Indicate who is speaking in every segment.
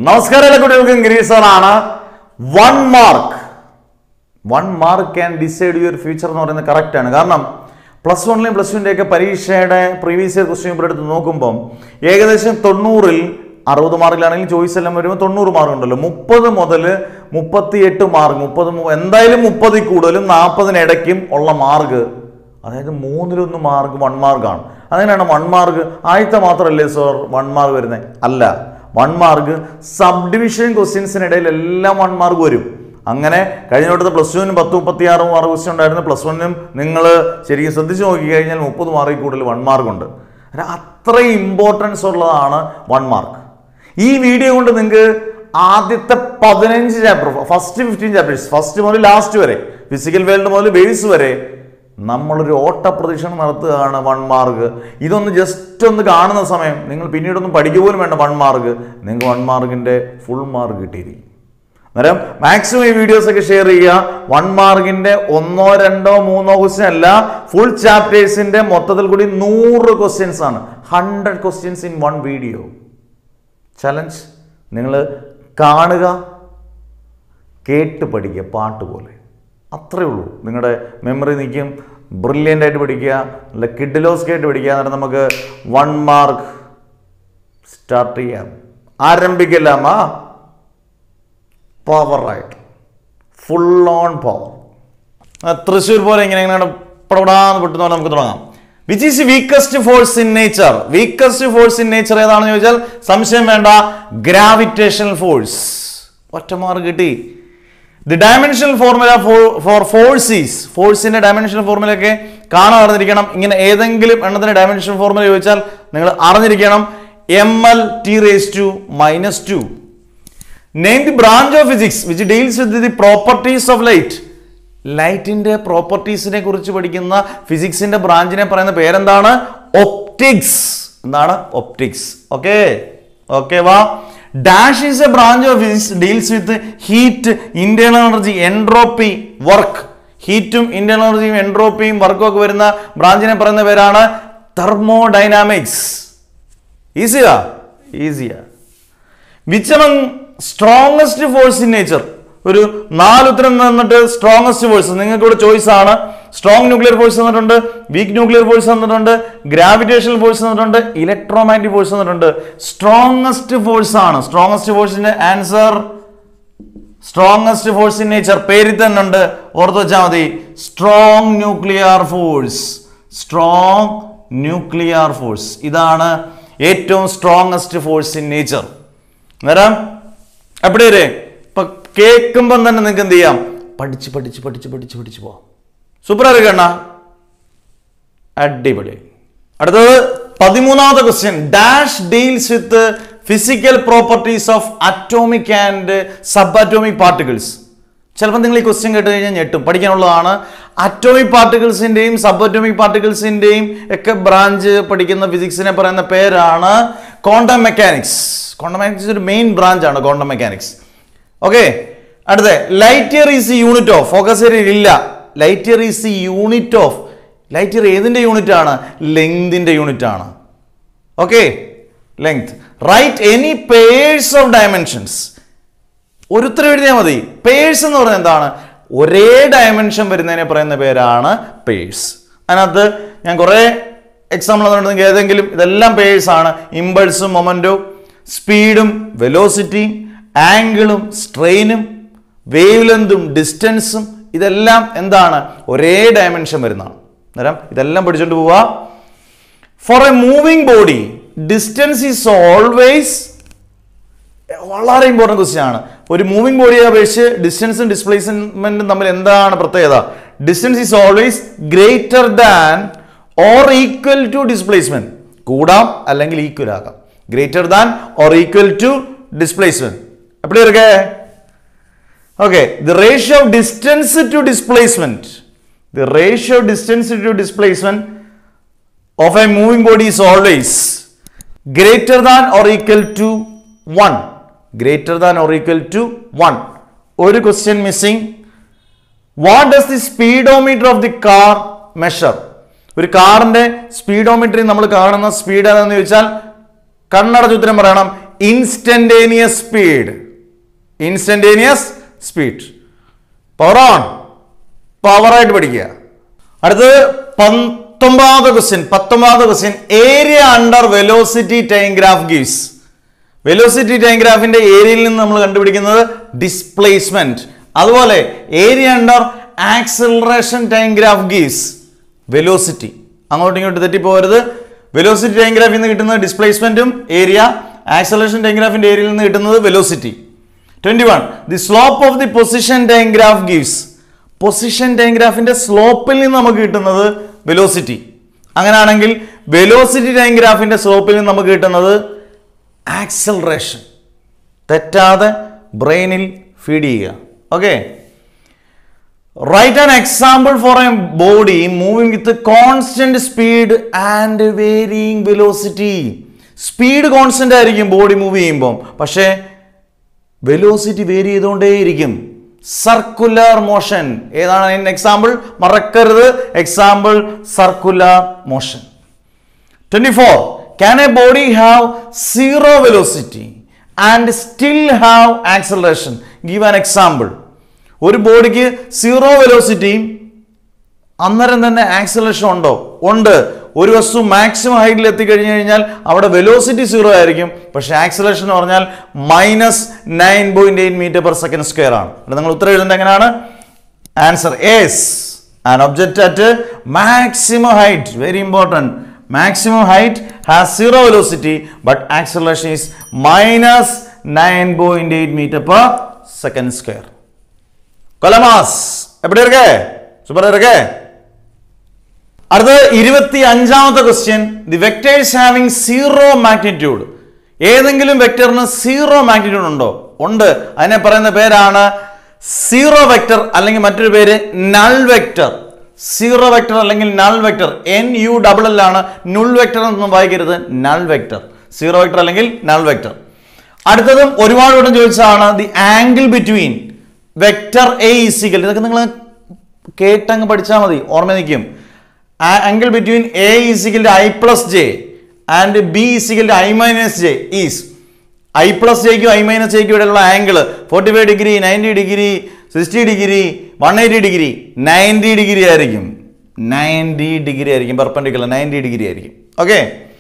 Speaker 1: നമസ്കാരം എല്ലാ കുട്ടികൾക്കും ഗിരീഷറാണ് one mark one mark can decide your future എന്ന് പറയുന്നത് correct ആണ് കാരണം പ്ലസ് വണ്ണിലെയും പ്ലസ് ടുവിൻ്റെ ഒക്കെ പരീക്ഷയുടെ പ്രീവിയസ് ഇയർ ക്വസ്റ്റ്യൻ പേപ്പർ എടുത്ത് നോക്കുമ്പം ഏകദേശം തൊണ്ണൂറിൽ അറുപത് മാർക്കിലാണെങ്കിൽ ചോയ്സ് എല്ലാം വരുമ്പോൾ തൊണ്ണൂറ് മാർക്ക് ഉണ്ടല്ലോ മുപ്പത് മുതൽ മുപ്പത്തി എട്ട് മാർക്ക് മുപ്പത് മു- എന്തായാലും മുപ്പതിൽ കൂടുതലും നാൽപ്പതിനിടയ്ക്കും ഉള്ള മാർക്ക് അതായത് മൂന്നിലൊന്ന് മാർക്ക് വൺ മാർക്കാണ് അങ്ങനെയാണ് വൺ മാർക്ക് ആദ്യത്തെ മാത്രമല്ലേ സർ വൺ മാർക്ക് വരുന്നത് അല്ല വൺ മാർക്ക് സബ് ഡിവിഷൻ ക്വസ്റ്റ്യൻസിനിടയിൽ എല്ലാം വൺ മാർക്ക് വരും അങ്ങനെ കഴിഞ്ഞ വട്ടത്തെ പ്ലസ് ടുവിനും പത്ത് മുപ്പത്തി ആറ് മാർക്ക് ക്വസ്റ്റ്യൻ ഉണ്ടായിരുന്നു പ്ലസ് വണ്ണിനും നിങ്ങൾ ശരിക്കും ശ്രദ്ധിച്ച് നോക്കി കഴിഞ്ഞാൽ മുപ്പത് മാർക്കിൽ കൂടുതൽ വൺ മാർക്ക് ഉണ്ട് അങ്ങനെ അത്രയും ഇമ്പോർട്ടൻസ് ഉള്ളതാണ് വൺ മാർക്ക് ഈ വീഡിയോ കൊണ്ട് നിങ്ങൾക്ക് ആദ്യത്തെ പതിനഞ്ച് chapter first fifteen chapters first മുതൽ ലാസ്റ്റ് വരെ ഫിസിക്കൽ വേൾഡ് മുതൽ ബേസ് വരെ നമ്മളൊരു ഓട്ട പ്രദക്ഷിണം നടത്തുകയാണ് വൺ മാർക്ക് ഇതൊന്ന് ജസ്റ്റ് ഒന്ന് കാണുന്ന സമയം നിങ്ങൾ പിന്നീടൊന്നും പഠിക്കുക പോലും വേണ്ട വൺ മാർക്ക് നിങ്ങൾക്ക് വൺ മാർക്കിൻ്റെ ഫുൾ മാർക്ക് കിട്ടിയിരിക്കും അന്നേരം മാക്സിമം ഈ വീഡിയോസ് ഒക്കെ ഷെയർ ചെയ്യുക വൺ മാർക്കിന്റെ ഒന്നോ രണ്ടോ മൂന്നോ ക്വസ്റ്റ്യൻ അല്ല ഫുൾ ചാപ്റ്റേഴ്സിന്റെ മൊത്തത്തിൽ കൂടി നൂറ് ക്വസ്റ്റ്യൻസ് ആണ് hundred questions in one video challenge നിങ്ങൾ കാണുക കേട്ട് പഠിക്കുക പാട്ട് പോലെ അത്രേ ഉള്ളൂ നിങ്ങളുടെ മെമ്മറി നിൽക്കും ബ്രില്യൻ്റ് ആയിട്ട് പഠിക്കുക നല്ല കിഡിലോസ് ആയിട്ട് പഠിക്കുക എന്നിട്ട് നമുക്ക് വൺ മാർക്ക് സ്റ്റാർട്ട് ചെയ്യാം ആരംഭിക്കലാമാ പവറായിട്ട് ഫുൾ ഓൺ പവർ തൃശ്ശൂർ പോലെ ഇങ്ങനെ ഇങ്ങനെ പടപടാന്ന് പൊട്ടുന്ന പോലെ നമുക്ക് തുടങ്ങാം which is weakest force in nature weakest force in nature ഏതാണെന്ന് ചോദിച്ചാൽ സംശയം വേണ്ട ഗ്രാവിറ്റേഷണൽ ഫോഴ്സ് ഒറ്റ മാർക്ക് കിട്ടി the dimensional formula for force is ഫോഴ്സിന്റെ ഡയമെൻഷണൽ ഫോർമുല ഒക്കെ കാണാൻ അറിഞ്ഞിരിക്കണം ഇങ്ങനെ ഏതെങ്കിലും എണ്ണത്തിന്റെ ഡയമെൻഷണൽ ഫോർമുല ചോദിച്ചാൽ നിങ്ങൾ അറിഞ്ഞിരിക്കണം M L T raise to minus two name the branch of physics which deals with the properties of light ലൈറ്റിന്റെ പ്രോപ്പർട്ടീസിനെ കുറിച്ച് പഠിക്കുന്ന ഫിസിക്സിന്റെ ബ്രാഞ്ചിനെ പറയുന്ന പേരെന്താണ് ഒപ്റ്റിക്സ് എന്താണ് ഒപ്റ്റിക്സ് ഓക്കെ ഓക്കെ വാ dash is a branch of physics deals with heat internal energy entropy work ഹീറ്റും ഇന്റേണൽ എനർജിയും എൻട്രോപ്പിയും വർക്കും ഒക്കെ വരുന്ന ബ്രാഞ്ചിനെ പറയുന്ന പേരാണ് തെർമോഡൈനാമിക്സ് ഈസിയാ ഈസിയാ which among strongest force in nature ഒരു നാല് ഉത്തരം തന്നിട്ട് സ്ട്രോങ്സ്റ്റ് ഫോഴ്സ് നിങ്ങൾക്ക് ഇവിടെ ചോയ്സ് ആണ് സ്ട്രോങ് ന്യൂക്ലിയർ ഫോഴ്സ് തന്നിട്ടുണ്ട് വീക്ക് ന്യൂക്ലിയർ ഫോഴ്സ് തന്നിട്ടുണ്ട് ഗ്രാവിറ്റേഷണൽ ഫോഴ്സ് തന്നിട്ടുണ്ട് ഇലക്ട്രോമാഗ്നറ്റിക് ഫോഴ്സ് തന്നിട്ടുണ്ട് സ്ട്രോങ്സ്റ്റ് ഫോഴ്സ് ആണ് സ്ട്രോങ്സ്റ്റ് ഫോഴ്സിന്റെ answer strongest force in nature പേരിൽ തന്നെ ഉണ്ട് ഓർത്ത് വെച്ചാൽ മതി strong nuclear force strong nuclear force ഇതാണ് ഏറ്റവും സ്ട്രോങ്സ്റ്റ് ഫോഴ്സ് ഇൻ നേച്ചർ നേരം എപ്പടി വരെ ഇപ്പൊ കേൾക്കുമ്പം തന്നെ നിങ്ങൾക്ക് എന്ത് ചെയ്യാം പഠിച്ച് പഠിച്ച് പഠിച്ച് പഠിച്ച് പഠിച്ച് പോവാം സൂപ്പർ അറിയണ അടിപൊളി അടുത്തത് പതിമൂന്നാമത്തെ question dash deals with physical properties of atomic and sub atomic particles ചിലപ്പോൾ നിങ്ങൾ ഈ ക്വസ്റ്റ്യൻ കേട്ട് കഴിഞ്ഞാൽ ഞെട്ടും പഠിക്കാനുള്ളതാണ് അറ്റോമിക് പാർട്ടിക്കിൾസിൻ്റെയും സബ് അറ്റോമിക് പാർട്ടിക്കിൾസിൻ്റെയും ഒക്കെ ബ്രാഞ്ച് പഠിക്കുന്ന ഫിസിക്സിനെ പറയുന്ന പേരാണ് ക്വാണ്ടം മെക്കാനിക്സ് ക്വാണ്ടം മെക്കാനിക്സ് ഒരു മെയിൻ ബ്രാഞ്ച് ആണ് ക്വാണ്ടം മെക്കാനിക്സ് ഓക്കെ അടുത്ത light year is unit of focus area ഇല്ല light year is unit of light year ഏതിൻ്റെ യൂണിറ്റ് ആണ് ലെങ്തിൻ്റെ യൂണിറ്റ് ആണ് okay length right any pairs of dimensions ഒരു ഉത്തരം എഴുതിയാൽ മതി പേഴ്സ് എന്ന് പറയുന്നത് എന്താണ് ഒരേ ഡയമെൻഷൻ വരുന്നതിനെ പറയുന്ന പേരാണ് പേഴ്സ് അതിനകത്ത് ഞാൻ കുറേ എക്സാമ്പിൾ തന്നിട്ടുണ്ടെങ്കിൽ ഏതെങ്കിലും ഇതെല്ലാം പേഴ്സ് ആണ് ഇമ്പൾസും മൊമൻറ്റോ സ്പീഡും വെലോസിറ്റിയും ആംഗിളും സ്ട്രെയിനും വേവ് ലെന്തും ഡിസ്റ്റൻസും ഇതെല്ലാം എന്താണ് ഒരേ ഡയമെൻഷൻ വരുന്നതാണ് അന്നേരം ഇതെല്ലാം പഠിച്ചുകൊണ്ട് പോവാ for a moving body distance is always വളരെ ഇമ്പോർട്ടൻറ്റ് ക്വസ്റ്റ്യൻ ആണ് ഒരു മൂവിംഗ് ബോഡിയെ അപേക്ഷിച്ച് ഡിസ്റ്റൻസും ഡിസ്പ്ലേസ്മെന്റും തമ്മിൽ എന്താണ് പ്രത്യേകത distance is always greater than or equal to displacement കൂടാം അല്ലെങ്കിൽ ഈക്വൽ ആകാം greater than or equal to displacement എപ്പടി ഇருக்கு okay the ratio of distance to displacement the ratio of distance to displacement of a moving body is always greater than or equal to 1 greater than or equal to 1 ഒരു question missing what does the speedometer of the car measure ഒരു കാറിന്റെ സ്പീഡോമീറ്ററിൽ നമ്മൾ കാണുന്ന speed ഏതാണെന്ന് ചോദിച്ചാൽ കണ്ണടച്ച് ഉത്തരം പറയണം instantaneous speed instantaneous speed power on പവറായിട്ട് പഠിക്കുക അടുത്തത് പത്തൊമ്പതാമത്തെ ക്വസ്റ്റ്യൻ പത്തൊമ്പതാമത്തെ question area under velocity time graph gives velocity time ഗ്രാഫിന്റെ ഏരിയയിൽ നിന്ന് നമ്മൾ കണ്ടുപിടിക്കുന്നത് ഡിസ്പ്ലേസ്മെന്റ് അതുപോലെ area under acceleration time graph gives velocity അങ്ങോട്ടും ഇങ്ങോട്ടും തെറ്റിപ്പോകരുത് വെലോസിറ്റി ടൈം ഗ്രാഫിൽ നിന്ന് കിട്ടുന്നത് ഡിസ്പ്ലേസ്മെന്റും ഏരിയ ആക്സലറേഷൻ ടൈം ഗ്രാഫിന്റെ ഏരിയയിൽ നിന്ന് കിട്ടുന്നത് velocity twenty one the slope of the position time graph gives position time ഗ്രാഫിന്റെ സ്ലോപ്പിൽ നിന്ന് നമുക്ക് കിട്ടുന്നത് വെലോസിറ്റി അങ്ങനെയാണെങ്കിൽ വെലോസിറ്റി ടൈം ഗ്രാഫിന്റെ സ്ലോപ്പിൽ നിന്ന് നമുക്ക് കിട്ടുന്നത് ആക്സലറേഷൻ തെറ്റാതെ ബ്രെയിനിൽ ഫീഡ് ചെയ്യുക okay write an example for a body moving with constant speed and varying velocity speed constant ആയിരിക്കും ബോഡി മൂവ് ചെയ്യുമ്പോൾ പക്ഷേ വെലോസിറ്റി വേരി ചെയ്തുകൊണ്ടേയിരിക്കും സർക്കുലർ മോഷൻ ഏതാണ് അതിൻ്റെ എക്സാമ്പിൾ മറക്കരുത് example circular motion twenty four can a body have zero velocity and still have acceleration give an example ഒരു ബോഡിക്ക് zero വെലോസിറ്റിയും അന്നേരം തന്നെ ആക്സലറേഷൻ ഉണ്ടോ ഉണ്ട് ഒരു വസ്തു മാക്സിമം ഹൈറ്റിൽ എത്തിക്കഴിഞ്ഞു കഴിഞ്ഞാൽ അവിടെ വെലോസിറ്റി സീറോ ആയിരിക്കും പക്ഷേ ആക്സലറേഷൻ എന്ന് പറഞ്ഞാൽ minus nine point eight metre per second square ആണ് ഇവിടെ നിങ്ങൾ ഉത്തരം എഴുതേണ്ടത് എങ്ങനെയാണ് answer is an object at maximum height very important maximum height has zero velocity but acceleration is minus nine point eight metre per second square കൊലമാസ് എവിടെ ഇരിക്കേ super ഇരിക്കേ അടുത്തത് ഇരുപത്തി അഞ്ചാമത്തെ question the vectors having zero magnitude ഏതെങ്കിലും വെക്ടറിന് zero magnitude ഉണ്ടോ ഉണ്ട് അതിനെ പറയുന്ന പേരാണ് സീറോ വെക്ടർ അല്ലെങ്കിൽ മറ്റൊരു പേര് നൾ വെക്ടർ സീറോ വെക്ടർ അല്ലെങ്കിൽ null vector N U double L ആണ് നുൾ വെക്ടർ എന്നൊന്നും വായിക്കരുത് നൾ വെക്ടർ സീറോ വെക്ടർ അല്ലെങ്കിൽ നൾ വെക്ടർ അടുത്തതും ഒരുപാട് വട്ടം ചോദിച്ചതാണ് the angle between vector A is equal ഇതൊക്കെ നിങ്ങൾ കേട്ടങ്ങ് പഠിച്ചാൽ മതി ഓർമ്മ നിൽക്കും angle between A is equal I plus J and B is equal I minus J is I plus ജെക്കും ഐ മൈനസ് ജെക്കും ഇടയിലുള്ള angle forty five degree ninety degree sixty degree one eighty degree ninety degree ആയിരിക്കും ninety degree ആയിരിക്കും perpendicular ninety degree ആയിരിക്കും okay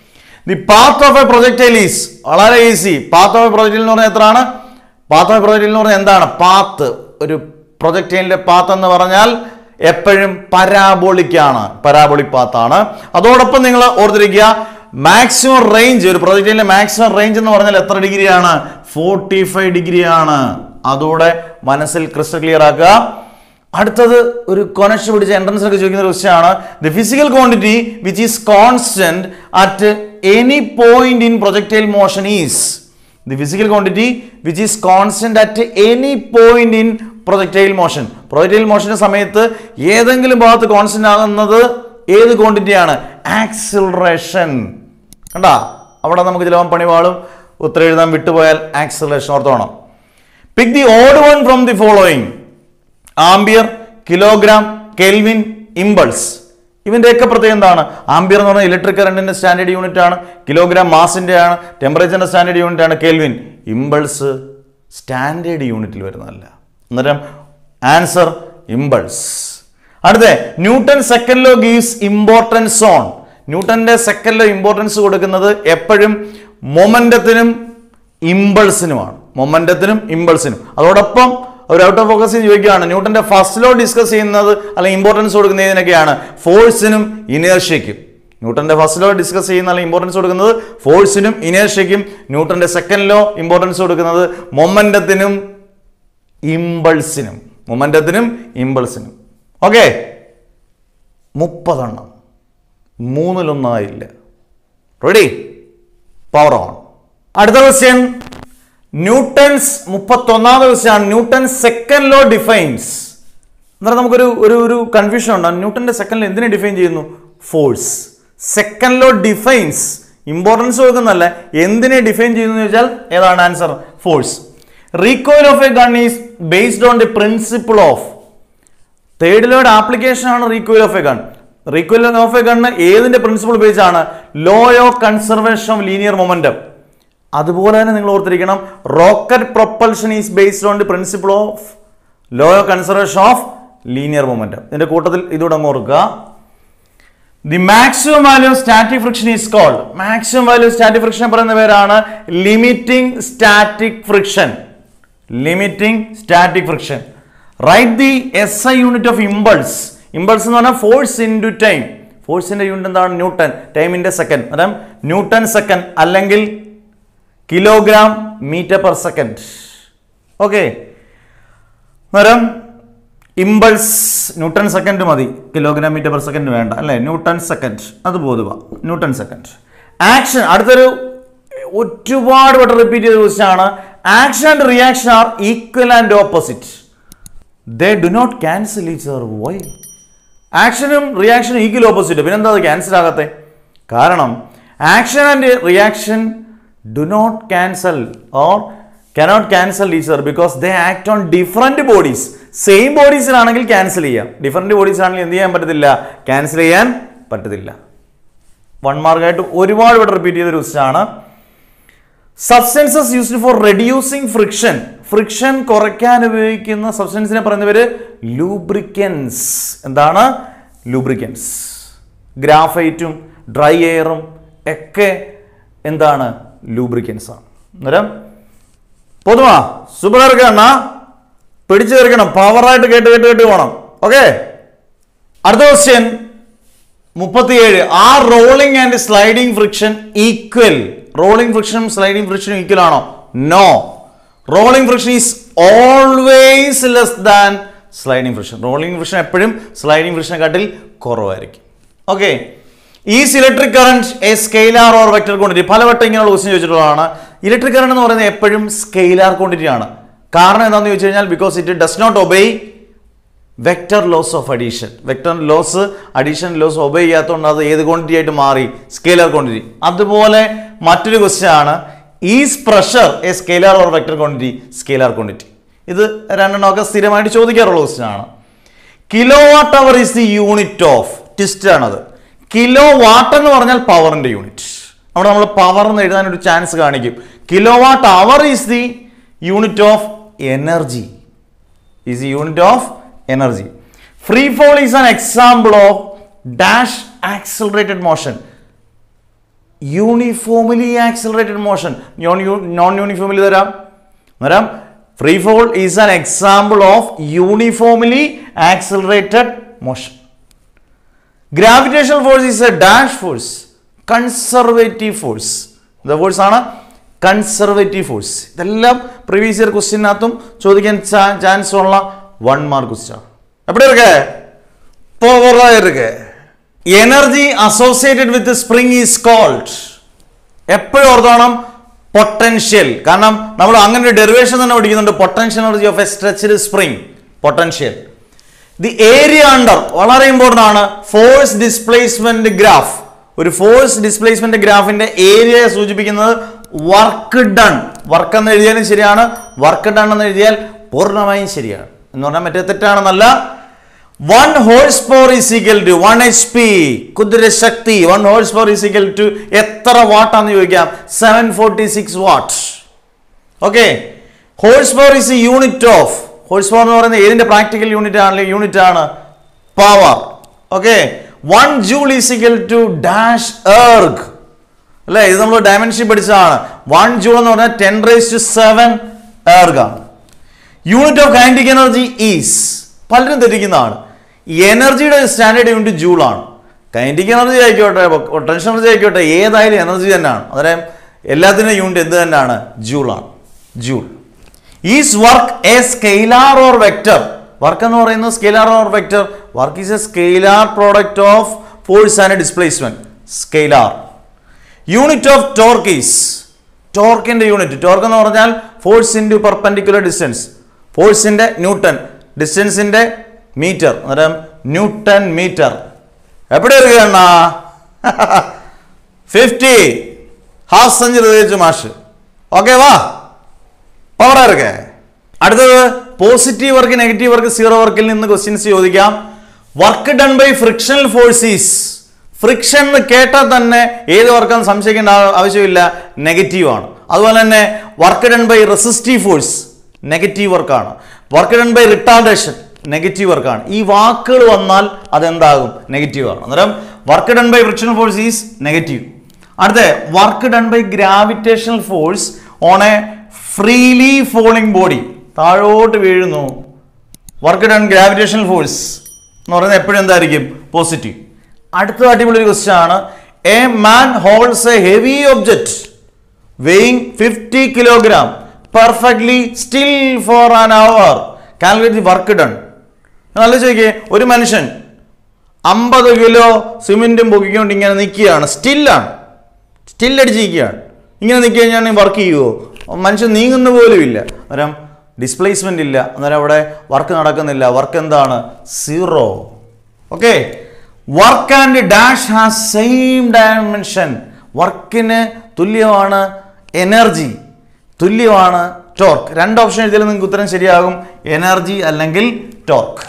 Speaker 1: the path of a projectile is വളരെ easy path of a projectile എന്ന് പറഞ്ഞാൽ എത്രയാണ് path of a projectile എന്ന് പറഞ്ഞാൽ എന്താണ് പാത്ത് ഒരു പ്രൊജക്ടൈലിന്റെ പാത്ത് എന്ന് പറഞ്ഞാൽ എപ്പോഴും പരാബോളിക് ആണ് പരാബോളിക് പാത്താണ് അതോടൊപ്പം നിങ്ങൾ ഓർത്തിരിക്കുക മാക്സിമം റേഞ്ച് ഒരു പ്രൊജക്ടിന്റെ മാക്സിമം റേഞ്ച് എന്ന് പറഞ്ഞാൽ എത്ര ഡിഗ്രിയാണ് ഫോർട്ടി ഫൈവ് ഡിഗ്രിയാണ് അതോടെ മനസ്സിൽ ക്രിസ്റ്റൽ ക്ലിയർ ആക്കുക അടുത്തത് ഒരു കൊനക്ഷൻ പിടിച്ച എൻട്രൻസ് ഒക്കെ ചോദിക്കുന്ന ഒരു ക്വസ്റ്റ്യൻ ആണ് the physical quantity which is constant at any point in projectile motion is the physical quantity which is constant at any point in projectile motion projectile മോഷന്റെ സമയത്ത് ഏതെങ്കിലും ഭാഗത്ത് കോൺസ്റ്റന്റ് ആകുന്നത് ഏത് ക്വാണ്ടിറ്റിയാണ് ആക്സിലറേഷൻ കണ്ടാ അവിടെ നമുക്ക് ചിലപ്പോൾ പണിവാളും ഉത്തരം എഴുതാൻ വിട്ടുപോയാൽ ആക്സിലറേഷൻ ഓർത്തോണം pick the odd one from the following ampere kilogram kelvin impulse ഇവന്റെയൊക്കെ പ്രത്യേകം എന്താണ് ആംബിയർ എന്ന് പറഞ്ഞാൽ ഇലക്ട്രിക് കറണ്ടിന്റെ സ്റ്റാൻഡേർഡ് യൂണിറ്റ് ആണ് കിലോഗ്രാം മാസിന്റെ ആണ് ടെമ്പറേച്ചറിന്റെ സ്റ്റാൻഡേർഡ് യൂണിറ്റ് ആണ് കെൽവിൻ ഇമ്പൾസ് സ്റ്റാൻഡേർഡ് യൂണിറ്റിൽ വരുന്നതല്ല അന്നേരം ആൻസർ ഇമ്പൾസ് അടുത്ത Newton second law gives importance on ന്യൂട്ടന്റെ സെക്കൻഡ് ലോ ഇമ്പോർട്ടൻസ് കൊടുക്കുന്നത് എപ്പോഴും മൊമെന്റത്തിനും ഇമ്പൾസിനുമാണ് മൊമെന്റത്തിനും ഇമ്പൾസിനും അതോടൊപ്പം ഒരു ഔട്ട് ഓഫ് ഫോക്കസ് ചോദിക്കുകയാണ് ന്യൂട്ടന്റെ ഫസ്റ്റ് ലോ ഡിസ്കസ് ചെയ്യുന്നത് അല്ലെങ്കിൽ ഇമ്പോർട്ടൻസ് കൊടുക്കുന്നത് ഇതിനൊക്കെയാണ് ഫോഴ്സിനും ഇനേർഷ്യയ്ക്കും ന്യൂട്ടന്റെ ഫസ്റ്റ് ലോ ഡിസ്കസ് ചെയ്യുന്ന അല്ലെങ്കിൽ ഇമ്പോർട്ടൻസ് കൊടുക്കുന്നത് ഫോഴ്സിനും ഇനേർഷ്യയ്ക്കും ന്യൂട്ടന്റെ സെക്കൻഡ് ലോ ഇമ്പോർട്ടൻസ് കൊടുക്കുന്നത് മൊമെന്റത്തിനും ഇമ്പൾസിനും മൊമെന്റത്തിനും ഇമ്പൾസിനും ഓക്കെ മുപ്പതെണ്ണം മൂന്നിലൊന്നായില്ല റെഡി പവർ ഓൺ അടുത്ത ക്വസ്റ്റ്യൻ ന്യൂട്ടൺസ് മുപ്പത്തൊന്നാമത് question Newton second law defines എന്നാൽ നമുക്കൊരു ഒരു ഒരു കൺഫ്യൂഷൻ ഉണ്ടാകും ന്യൂട്ടന്റെ സെക്കൻഡ് ലോ എന്തിനെ ഡിഫൈൻ ചെയ്യുന്നു force second law defines importance കൊടുക്കുന്നല്ല എന്തിനെ ഡിഫൈൻ ചെയ്യുന്നു എന്ന് ചോദിച്ചാൽ ഏതാണ് answer force recoil of a gun is based on the principle of third ലോയുടെ ആപ്ലിക്കേഷൻ ആണ് recoil of a gun recoil of A gun ഏതിന്റെ പ്രിൻസിപ്പിൾ ഉപയോഗിച്ചാണ് law of conservation of linear momentum അതുപോലെ തന്നെ നിങ്ങൾ ഓർത്തിരിക്കണം rocket propulsion is based on the principle of law conservation of linear momentum ഇതിന്റെ കൂട്ടത്തിൽ ഇതൂടെ അങ്ങ് ഓർക്കുക the maximum value of static friction is called maximum value of static friction പറയുന്ന പേരാണ് limiting static friction limiting static friction right the S I unit of impulse impulse എന്ന് പറഞ്ഞാൽ force into time ഫോഴ്സിന്റെ unit എന്താണ് newton ടൈമിന്റെ second അതായത് Newton second അല്ലെങ്കിൽ kilogram metre per second okay അന്നേരം ഇമ്പൾസ് ന്യൂട്ടൺ സെക്കൻഡ് മതി kilogram metre per second വേണ്ട അല്ലേ ന്യൂട്ടൺ സെക്കൻഡ് അത് പൊതുവ ന്യൂട്ടൺ സെക്കൻഡ് ആക്ഷൻ അടുത്തൊരു ഒരുപാട് വട്ടം റിപ്പീറ്റ് ചെയ്ത ക്വസ്റ്റ്യൻ ആണ് action and reaction are equal and opposite they do not cancel each other why ആക്ഷനും റിയാക്ഷനും ഈക്വൽ ഓപ്പോസിറ്റ് പിന്നെന്താ അത് ക്യാൻസൽ ആകത്തെ കാരണം action and reaction do not cancel or cannot cancel each other because they act on different bodies same ബോഡീസിലാണെങ്കിൽ cancel ചെയ്യാം different ബോഡീസിലാണെങ്കിൽ എന്ത് ചെയ്യാൻ പറ്റത്തില്ല ക്യാൻസൽ ചെയ്യാൻ പറ്റത്തില്ല വൺ മാർക്കായിട്ട് ഒരുപാട് വട്ടം റിപ്പീറ്റ് ചെയ്ത ക്വസ്റ്റ്യൻ ആണ് substances used for reducing friction friction കുറയ്ക്കാൻ ഉപയോഗിക്കുന്ന സബ്സ്റ്റൻസിനെ പറയുന്ന പേര് ലൂബ്രിക്കൻസ് എന്താണ് ലൂബ്രിക്കൻസ് ഗ്രാഫൈറ്റും ഡ്രൈ എയറും ഒക്കെ എന്താണ് ലൂബ്രിക്കൻസ് ആണ് അന്നേരം പൊതുവാ സൂപ്പർ അണ്ണ പിടിച്ചു തീർക്കണം പവറായിട്ട് കേട്ട് കേട്ട് കേട്ട് പോകണം ഓക്കെ അടുത്ത ക്വസ്റ്റ്യൻ മുപ്പത്തിയേഴ് are rolling and sliding friction equal rolling ഫ്രിക്ഷനും സ്ലൈഡിംഗ് ഫ്രിക്ഷനും ഈക്വൽ ആണോ no rolling friction is always less than sliding ഫ്രിക്ഷൻ റോളിംഗ് ഫ്രിക്ഷൻ എപ്പോഴും സ്ലൈഡിംഗ് ഫ്രിക്ഷനെക്കാട്ടിൽ കുറവായിരിക്കും okay is electric current a scalar or vector quantity പലവട്ടം ഇങ്ങനെയുള്ള ക്വസ്റ്റ്യൻ ചോദിച്ചിട്ടുള്ളതാണ് ഇലക്ട്രിക് കറന്റ് എന്ന് പറയുന്നത് എപ്പോഴും സ്കെയിലാർ ക്വാണ്ടിറ്റി ആണ് കാരണം എന്താണെന്ന് ചോദിച്ചു കഴിഞ്ഞാൽ because it does not obey vector laws of addition vector laws addition laws obey ചെയ്യാത്തതുകൊണ്ട് അത് ഏത് ക്വാണ്ടിറ്റി ആയിട്ട് മാറി സ്കെയിലർ ക്വാണ്ടിറ്റി അതുപോലെ മറ്റൊരു ക്വസ്റ്റ്യൻ ആണ് is pressure a scalar or vector quantity scalar quantity ഇത് രണ്ടെണ്ണമൊക്കെ സ്ഥിരമായിട്ട് ചോദിക്കാറുള്ള ക്വസ്റ്റ്യൻ ആണ് kilowatt hour is the unit of twist ആണത് കിലോ വാട്ട് എന്ന് പറഞ്ഞാൽ പവറിന്റെ യൂണിറ്റ് അവിടെ നമ്മൾ പവർ എന്ന് എഴുതാൻ ഒരു ചാൻസ് കാണിക്കും kilowatt hour is the unit of energy is the unit of energy. Free fall is an example of dash accelerated motion. Uniformly accelerated motion. Non uniformly തരാം തരാം free fall is an example of uniformly accelerated motion gravitational force is a dash force conservative force ഇത് force ആണ് conservative force ഇതെല്ലാം previous year ക്വസ്റ്റ്യനകത്തും ചോദിക്കാൻ chance ഉള്ള one mark question എവിടെ ഇருக்கு പോകറാ ഇருக்கு energy associated with spring is called എപ്പോഴും ഓർത്തോണം പൊട്ടൻഷ്യൽ കാരണം നമ്മൾ അങ്ങനെ ഒരു ഡെറിവേഷൻ തന്നെ പഠിക്കുന്നുണ്ട് potential energy of a stretched spring potential the area under വളരെ ഇമ്പോർട്ടൻ്റ് ആണ് ഫോഴ്സ് ഡിസ്പ്ലേസ്മെന്റ് ഗ്രാഫ് ഒരു ഫോഴ്സ് ഡിസ്പ്ലേസ്മെന്റ് ഗ്രാഫിന്റെ ഏരിയ സൂചിപ്പിക്കുന്നത് വർക്ക് ഡൺ വർക്ക് എന്ന് എഴുതിയാലും ശരിയാണ് വർക്ക് ഡൺ എന്ന് എഴുതിയാൽ പൂർണ്ണമായും ശരിയാണ് എന്ന് പറഞ്ഞാൽ മറ്റേ തെറ്റാണെന്നല്ല one horse power is equal to one H P കുതിര ശക്തി one horse power is equal to എത്ര വാട്ടാന്ന് ചോദിക്കാം seven forty six watt okay horse power is unit of horse power എന്ന് പറയുന്നത് ഏതിന്റെ പ്രാക്ടിക്കൽ യൂണിറ്റ് ആണ് യൂണിറ്റ് ആണ് power okay one joule is equal to dash erg അല്ലേ ഇത് നമ്മൾ ഡയമെൻഷൻ പഠിച്ചതാണ് വൺ ജൂൾ എന്ന് പറഞ്ഞാൽ ten raise to seven erg ആണ് unit of kinetic energy is പലരും തെറ്റിക്കുന്നതാണ് എനർജിയുടെ സ്റ്റാൻഡേർഡ് യൂണിറ്റ് ജൂൾ ആണ് കൈൻഡിക് എനർജി ആയിക്കോട്ടെ പൊട്ടൻഷ്യൽ എനർജി ആയിക്കോട്ടെ ഏതായാലും എനർജി തന്നെയാണ് അന്നേരം എല്ലാത്തിനും യൂണിറ്റ് എന്ത് തന്നെയാണ് ജൂൾ ആണ് joule is work a scalar or vector work എന്ന് പറയുന്നത് scalar or vector work is a scalar product of force and displacement scalar unit of torque is ടോർക്കിന്റെ യൂണിറ്റ് ടോർക്ക് എന്ന് പറഞ്ഞാൽ ഫോഴ്സ് ഇൻറ്റു പെർപെൻഡിക്കുലർ ഡിസ്റ്റൻസ് ഫോഴ്സിന്റെ Newton ഡിസ്റ്റൻസിന്റെ metre അന്നേരം Newton metre എവിടെ ഇരിക്കണ്ണ ഫിഫ്റ്റി ഹാഫ് സെഞ്ചുറി തേച്ചു മാഷ് ഓക്കെ വാ പവർ ഇருக்கு അടുത്തത് positive work negative work zero വർക്കിൽ നിന്ന് ക്വസ്റ്റ്യൻസ് ചോദിക്കാം work done by frictional forces friction എന്ന് കേട്ടാൽ തന്നെ ഏത് വർക്കാന്ന് സംശയിക്കേണ്ട ആ- ആവശ്യമില്ല നെഗറ്റീവ് ആണ് അതുപോലെ തന്നെ work done by resistive force negative വർക്കാണ് work done by retardation negative വർക്കാണ് ഈ വാക്കുകൾ വന്നാൽ അതെന്താകും നെഗറ്റീവ് ആണ് അന്നേരം work done by frictional force is negative അടുത്ത work done by gravitational force on a freely falling body താഴോട്ട് വീഴുന്നു വർക്ക് ഡൺ ഗ്രാവിറ്റേഷണൽ ഫോഴ്സ് എന്ന് പറയുന്നത് എപ്പോഴും എന്തായിരിക്കും പോസിറ്റീവ് അടുത്ത അടിപൊളി ഒരു ക്വസ്റ്റ്യൻ ആണ് a man holds a heavy object weighing fifty kilogram perfectly still for an hour calculate the work done നല്ല ചോദിക്കേ ഒരു മനുഷ്യൻ അമ്പത് കിലോ സിമെന്റും പൊക്കിക്കൊണ്ട് ഇങ്ങനെ നിൽക്കുകയാണ് സ്റ്റില്ലാണ് സ്റ്റില്ലടിച്ചിരിക്കുകയാണ് ഇങ്ങനെ നിൽക്കി കഴിഞ്ഞാൽ വർക്ക് ചെയ്യുമോ മനുഷ്യൻ നീങ്ങുന്ന പോലും ഇല്ല അന്നേരം ഡിസ്പ്ലേസ്മെന്റ് ഇല്ല അന്നേരം അവിടെ വർക്ക് നടക്കുന്നില്ല വർക്ക് എന്താണ് zero okay work and dash has same dimension വർക്കിന് തുല്യമാണ് എനർജി തുല്യമാണ് ടോർക്ക് രണ്ട് ഓപ്ഷൻ എഴുതിയാലും നിങ്ങൾക്ക് ഉത്തരം ശരിയാകും എനർജി അല്ലെങ്കിൽ torque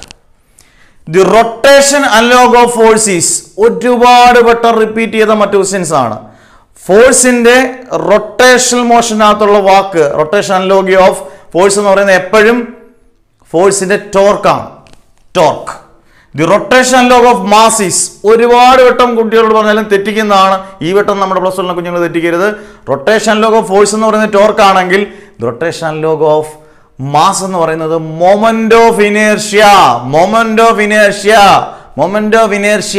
Speaker 1: the rotation analogue of forces ഒരുപാട് വട്ടം റിപ്പീറ്റ് ചെയ്ത മറ്റു ക്വസ്റ്റ്യൻസ് ആണ് ഫോഴ്സിന്റെ റൊട്ടേഷൻ മോഷനകത്തുള്ള വാക്ക് റൊട്ടേഷൻ അലോഗി ഓഫ് ഫോഴ്സ് എന്ന് പറയുന്നത് എപ്പോഴും ഫോഴ്സിന്റെ ടോർക്കാണ് torque the rotation analogue of masses ഒരുപാട് വട്ടം കുട്ടികളോട് പറഞ്ഞാലും തെറ്റിക്കുന്നതാണ് ഈ വട്ടം നമ്മുടെ പ്ലസ് വണ്ണിലെ കുഞ്ഞുങ്ങൾ തെറ്റിക്കരുത് റൊട്ടേഷൻ അലോഗ് ഓഫ് ഫോഴ്സ് എന്ന് പറയുന്നത് ടോർക്ക് ആണെങ്കിൽ റൊട്ടേഷൻ അലോഗ് ഓഫ് മാസ് എന്ന് പറയുന്നത് moment of inertia moment of inertia moment of inertia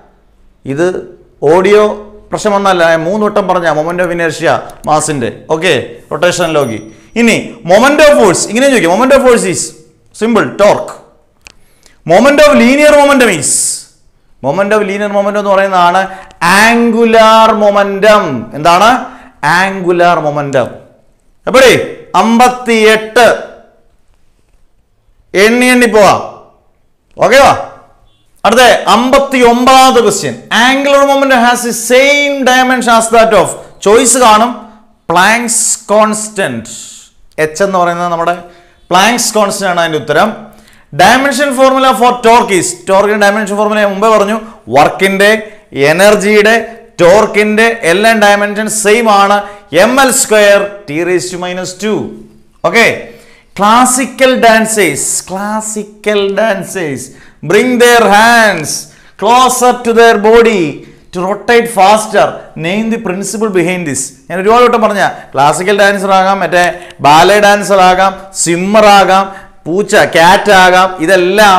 Speaker 1: ഇത് ഓഡിയോ പ്രശ്നം വന്നല്ല ഞാൻ മൂന്ന് വട്ടം പറഞ്ഞ മൊമെന്റ് ഓഫ് ഇനേർഷ്യ മാസിന്റെ ഓക്കെ റൊട്ടേഷൻ ലോഗി ഇനി മൊമെന്റ് ഓഫ് ഫോഴ്സ് ഇങ്ങനെ ചോദിക്കാം moment of force is simple torque moment of linear momentum is moment of linear momentum എന്ന് പറയുന്നതാണ് ആംഗുലാർ മൊമെന്റം എന്താണ് ആംഗുലാർ മൊമെന്റം എപ്പോഴേ അമ്പത്തിയെട്ട് എണ്ണി എണ്ണി പോവാ ഓക്കെ വാ അടുത്ത അമ്പത്തി ഒമ്പതാമത്തെ question angular moment has the same dimension as that of choice കാണും പ്ലാങ്സ് കോൺസ്റ്റന്റ് എച്ച് എന്ന് പറയുന്നത് നമ്മുടെ പ്ലാങ്സ് കോൺസ്റ്റന്റ് ആണ് അതിന്റെ ഉത്തരം dimension formula for torque is ടോർക്കിന്റെ ഡയമെൻഷൻ ഫോർമുല ഞാൻ മുമ്പേ പറഞ്ഞു വർക്കിന്റെ എനർജിയുടെ ടോർക്കിന്റെ എല്ലാം ഡയമെൻഷൻ സെയിം ആണ് M L square T raise to minus two okay classical dancers classical dancers bring their hands closer to their body to rotate faster name the principle behind this ഞാൻ ഒരുപാട് വട്ടം പറഞ്ഞ ക്ലാസിക്കൽ ഡാൻസർ ആകാം മറ്റേ ballet dancer ആകാം swimmer ആകാം പൂച്ച cat ആകാം ഇതെല്ലാം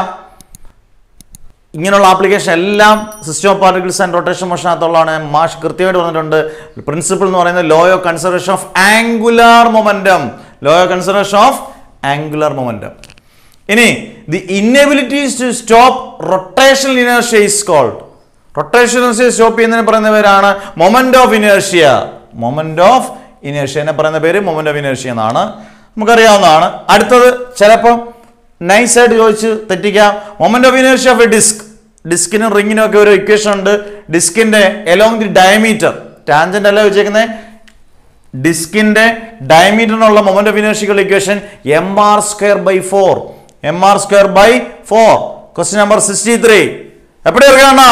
Speaker 1: ഇങ്ങനെയുള്ള ആപ്ലിക്കേഷൻ എല്ലാം system of particles and rotation മോഷനകത്തുള്ളതാണ് മാഷ് കൃത്യമായിട്ട് പറഞ്ഞിട്ടുണ്ട് പ്രിൻസിപ്പിൾ എന്ന് പറയുന്നത് law of conservation of angular momentum law of conservation of angular momentum ഇനി the inabilities to stop rotational inertia is called rotation inertia stop ചെയ്യുന്നതിന് പറയുന്ന പേരാണ് moment of inertia moment of inertia എന്നെ പറയുന്ന പേര് മൊമെന്റ് ഓഫ് ഇനേർഷ്യ എന്നാണ് നമുക്കറിയാവുന്നതാണ് അടുത്തത് ചിലപ്പോൾ നൈസായിട്ട് ചോദിച്ച് തെറ്റിക്കാം moment of inertia of a disc ഡിസ്കിനും റിങ്ങിനും ഒക്കെ ഒരു ഇക്വേഷൻ ഉണ്ട് ഡിസ്കിന്റെ എലോങ് ദി ഡയമീറ്റർ ടാൻജന്റ് അല്ല വെച്ചേക്കുന്നത് ഡിസ്കിന്റെ ഡയമീറ്ററിനുള്ള moment of inertial equation M R square by four M R square by four question number sixty three எப்படி இருக்காண்ணா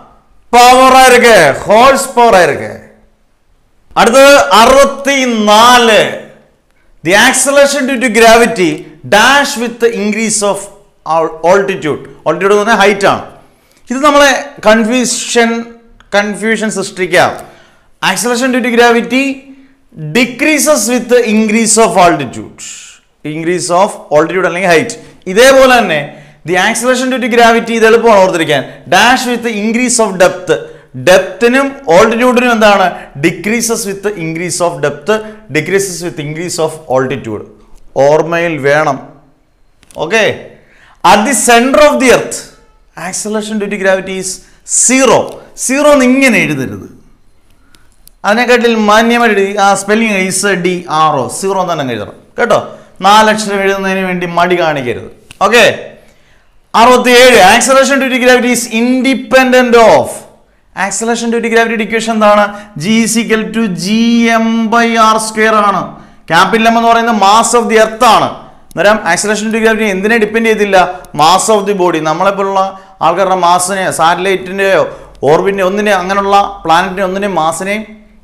Speaker 1: പവറാ இருக்கு ഹോഴ്സ് പവറാ இருக்கு അടുത്തത് അറുപത്തി നാല് the acceleration due to gravity dash with increase of altitude altitude എന്ന് പറഞ്ഞാൽ ഹൈറ്റ് ആണ് ഇത് നമ്മളെ കൺഫ്യൂഷൻ കൺഫ്യൂഷൻ സൃഷ്ടിക്കാം acceleration due to gravity decreases with increase of altitude increase of altitude അല്ലെങ്കിൽ ഹൈറ്റ് ഇതേപോലെ തന്നെ the acceleration due to gravity ഇത് എളുപ്പമാണ് ഓർത്തിരിക്കാൻ dash with increase of depth ഡെപ്തിനും ഓൾട്ടിറ്റ്യൂഡിനും എന്താണ് decreases with increase of depth decreases with increase of altitude ഓർമ്മയിൽ വേണം okay at the centre of the earth acceleration due to gravity is zero zero എന്ന് ഇങ്ങനെ എഴുതരുത് അതിനെക്കാട്ടിൽ മാന്യമായിട്ട് എഴുതി ആ spelling is D R O zero എന്ന് തന്നെ എഴുതണം കേട്ടോ നാലക്ഷരം എഴുതുന്നതിന് വേണ്ടി മടി കാണിക്കരുത് ഓക്കെ അറുപത്തിയേഴ് acceleration due to gravity is independent of acceleration due to gravity equation എന്താണ് G is equal to G M by R square ആണ് ക്യാപിറ്റൽ എം എന്ന് പറയുന്നത് മാസ് ഓഫ് ദി എർത്ത് ആണ് അന്നേരം ആക്സലേഷൻ ഡ്യൂ ഗ്രാവിറ്റി എന്തിനെ ഡിപ്പെൻഡ് ചെയ്തില്ല mass of the body നമ്മളെപ്പോലുള്ള ആൾക്കാരുടെ മാസിനെ സാറ്റലൈറ്റിൻ്റെയോ ഓർബിൻ്റെ ഒന്നിനെ അങ്ങനെയുള്ള പ്ലാനറ്റിനെ ഒന്നിനെയും മാസിനെയും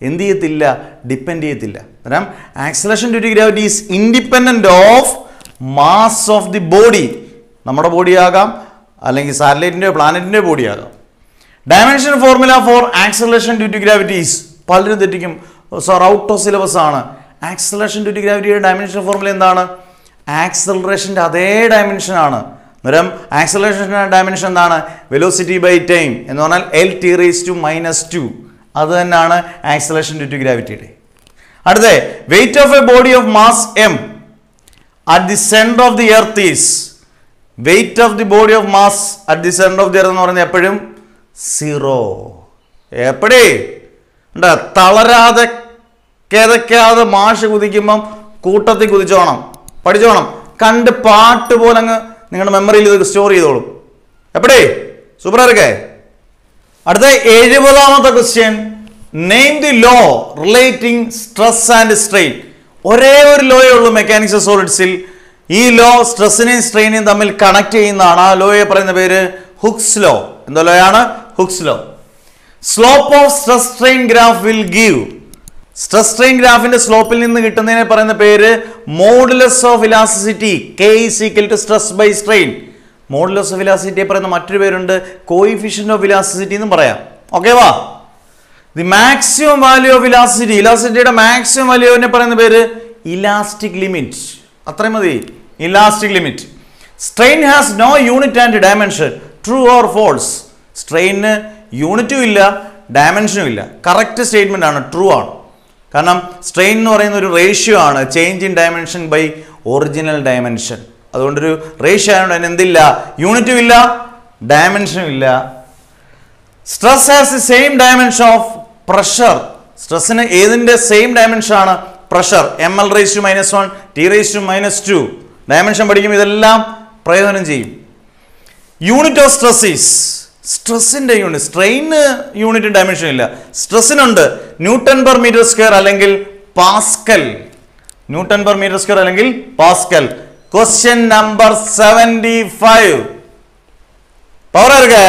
Speaker 1: എന്ത് ചെയ്യത്തില്ല ഡിപ്പെൻഡ് ചെയ്യത്തില്ല കാരണം acceleration due to gravity is independent of mass of the body നമ്മുടെ ബോഡി ആകാം അല്ലെങ്കിൽ സാറ്റലൈറ്റിൻ്റെയോ പ്ലാനറ്റിൻ്റെയോ ബോഡി ആകാം dimension formula for acceleration due to gravities പലരും തെറ്റിക്കും സാർ ഔട്ട് ഓഫ് സിലബസ് ആണ് ആക്സലേഷൻ ഡ്യൂ ടു ഗ്രാവിറ്റിയുടെ ഡയമെൻഷൻ ഫോർമുല എന്താണ് ആക്സലറേഷൻ്റെ അതേ ഡയമെൻഷൻ ആണ് അന്നേരം ആക്സലറേഷൻ്റെ ഡയമെൻഷൻ എന്താണ് വെലോസിറ്റി ബൈ ടൈം എന്ന് പറഞ്ഞാൽ L T raise to minus two അത് തന്നെയാണ് ആക്സലേഷൻ ഡ്യൂ ടു ഗ്രാവിറ്റിയുടെ അടുത്ത wait of a body of mass M at the centre of the earth is weight of the body of mass at the centre of the earth എന്ന് പറയുന്നത് എപ്പോഴും zero എപ്പടി ഉണ്ട് തളരാതെ കിതയ്ക്കാതെ മാഷ് കുതിക്കുമ്പം കൂട്ടത്തിൽ കുതിച്ചോണം പഠിച്ചോണം കണ്ട് പാട്ട് പോലെ അങ്ങ് നിങ്ങളുടെ മെമ്മറിയിൽ ഇത് സ്റ്റോർ ചെയ്തോളും എപ്പടി സൂപ്പർ ഇരിക്കേ അടുത്ത എഴുപതാമത്തെ question name the law relating stress and strain ഒരേ ഒരു ലോയേ ഉള്ളൂ മെക്കാനിക്സ് ഓഫ് സോളിഡ്സിൽ ഈ ലോ സ്ട്രെസ്സിനെയും സ്ട്രെയിനെയും തമ്മിൽ കണക്ട് ചെയ്യുന്നതാണ് ആ ലോയെ പറയുന്ന പേര് ഹുക്സ് ലോ എന്താ ലോയാണ് Hooke's law slope of stress strain graph will give stress strain ഗ്രാഫിന്റെ സ്ലോപ്പിൽ നിന്ന് കിട്ടുന്നതിനെ പറയുന്ന പേര് modulus of elasticity K is equal to stress by strain modulus of ഇലാസിറ്റിയെ പറയുന്ന മറ്റൊരു പേരുണ്ട് കോയിഫിഷ്യൻ ഓഫ് ഇലാസിറ്റി എന്നും പറയാം ഓക്കെ വാ the maximum value of elasticity ഇലാസിറ്റിയുടെ മാക്സിമം വാല്യൂവിനെ പറയുന്ന പേര് ഇലാസ്റ്റിക് ലിമിറ്റ് അത്രയും മതി elastic limit strain has no unit and dimension true or false സ്ട്രെയിന് യൂണിറ്റും ഇല്ല ഡയമെൻഷനും ഇല്ല കറക്റ്റ് സ്റ്റേറ്റ്മെന്റ് ആണ് ട്രൂ ആണ് കാരണം സ്ട്രെയിൻ എന്ന് പറയുന്ന ഒരു റേഷ്യോ ആണ് change in dimension by original dimension അതുകൊണ്ടൊരു റേഷ്യോ ആയതുകൊണ്ട് അതിന് എന്തില്ല യൂണിറ്റും ഇല്ല ഡയമെൻഷനും ഇല്ല stress has the same dimension of pressure സ്ട്രെസ്സിന് ഏതിന്റെ സെയിം ഡയമെൻഷൻ ആണ് pressure M L raise to minus one T raise to minus two dimension പഠിക്കുമ്പോൾ ഇതെല്ലാം പ്രയോജനം ചെയ്യും യൂണിറ്റ് ഓഫ് സ്ട്രെസ് ഈസ് സ്ട്രെസ്സിന്റെ യൂണിറ്റ് സ്ട്രെയിന് യൂണിറ്റ് ഡയമെൻഷൻ ഇല്ല സ്ട്രെസ്സിനുണ്ട് ന്യൂട്ടൺ പെർ മീറ്റർ സ്ക്വയർ അല്ലെങ്കിൽ pascal newton per metre square അല്ലെങ്കിൽ Pascal question number seventy five power ഇருக்கு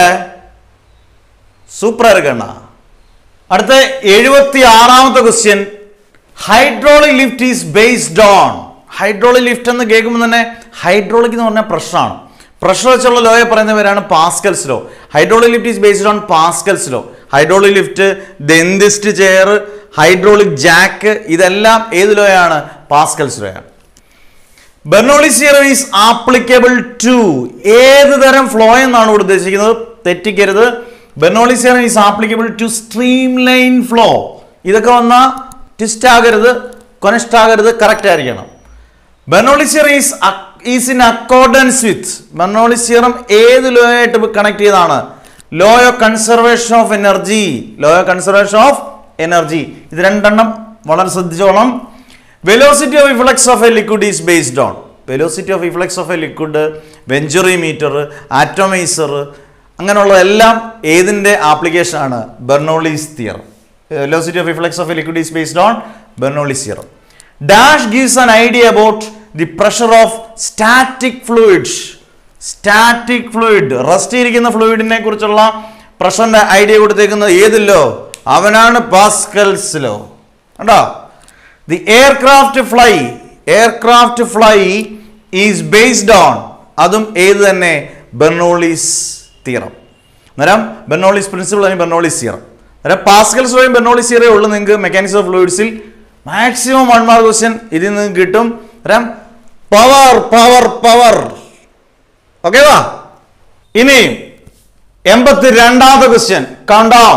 Speaker 1: സൂപ്പർ ഇരിക്കണ്ണ അടുത്ത എഴുപത്തി ആറാമത്തെ question hydraulic lift is based on hydraulic lift എന്ന് കേൾക്കുമ്പോൾ തന്നെ ഹൈഡ്രോളിക് എന്ന് പറഞ്ഞാൽ പ്രഷറാണ് പ്രഷർ വെച്ചുള്ള ലോയെ പറയുന്ന പേരാണ് Pascal's law hydraulic lift is based on Pascal's law hydraulic lift dentist chair hydraulic jack ഇതെല്ലാം ഏത് ലോയാണ് പാസ്കൽസ് ലോയാണ് Bernoulli's theorem is applicable to ഏത് തരം ഫ്ലോ എന്നാണ് ഇവിടെ ഉദ്ദേശിക്കുന്നത് തെറ്റിക്കരുത് Bernoulli's theorem is applicable to streamline flow ഇതൊക്കെ വന്നാൽ ട്വിസ്റ്റ് ആകരുത് കൊനസ്റ്റ് ആകരുത് കറക്റ്റ് ആയിരിക്കണം Bernoulli's theorem is is in accordance with Bernoulli's theorem ഏത് ലോ ആയിട്ട് കണക്ട് ചെയ്തതാണ് law of conservation of energy law of conservation of energy ഇത് രണ്ടെണ്ണം വളരെ ശ്രദ്ധിച്ചോണം velocity of efflux of a liquid is based on velocity of efflux of a liquid venturi meter atomiser അങ്ങനെയുള്ളതെല്ലാം ഏതിൻ്റെ application ആണ് Bernoulli's theorem velocity of efflux of a liquid is based on Bernoulli's theorem dash gives an idea about the pressure of static fluids static fluid rest ഇരിക്കുന്ന ഫ്ലൂയിഡിനെ കുറിച്ചുള്ള പ്രഷറിന്റെ idea കൊടുത്തേക്കുന്നത് ഏതില്ലോ അവനാണ് പാസ്കൽസ് ലോ കണ്ടോ the aircraft fly aircraft fly is based on അതും ഏത് തന്നെ ബെർണോളീസ് തിയറം അന്നേരം ബെർണോളീസ് പ്രിൻസിപ്പിൾ അല്ലെങ്കിൽ ബെർണോളീസ് തിയറം അന്നേരം പാസ്കൽസ് ലോയും ബെർണോളീസ് തിയറേ ഉള്ളൂ നിങ്ങൾക്ക് മെക്കാനിക്സ് ഓഫ് ഫ്ലൂയിഡ്സിൽ മാക്സിമം വൺ മാർക്ക് ക്വസ്റ്റ്യൻ ഇതിൽ നിന്ന് കിട്ടും അന്നേരം പവർ പവർ പവർ ഓക്കെ വാ ഇനി എൺപത്തി രണ്ടാമത്തെ question countdown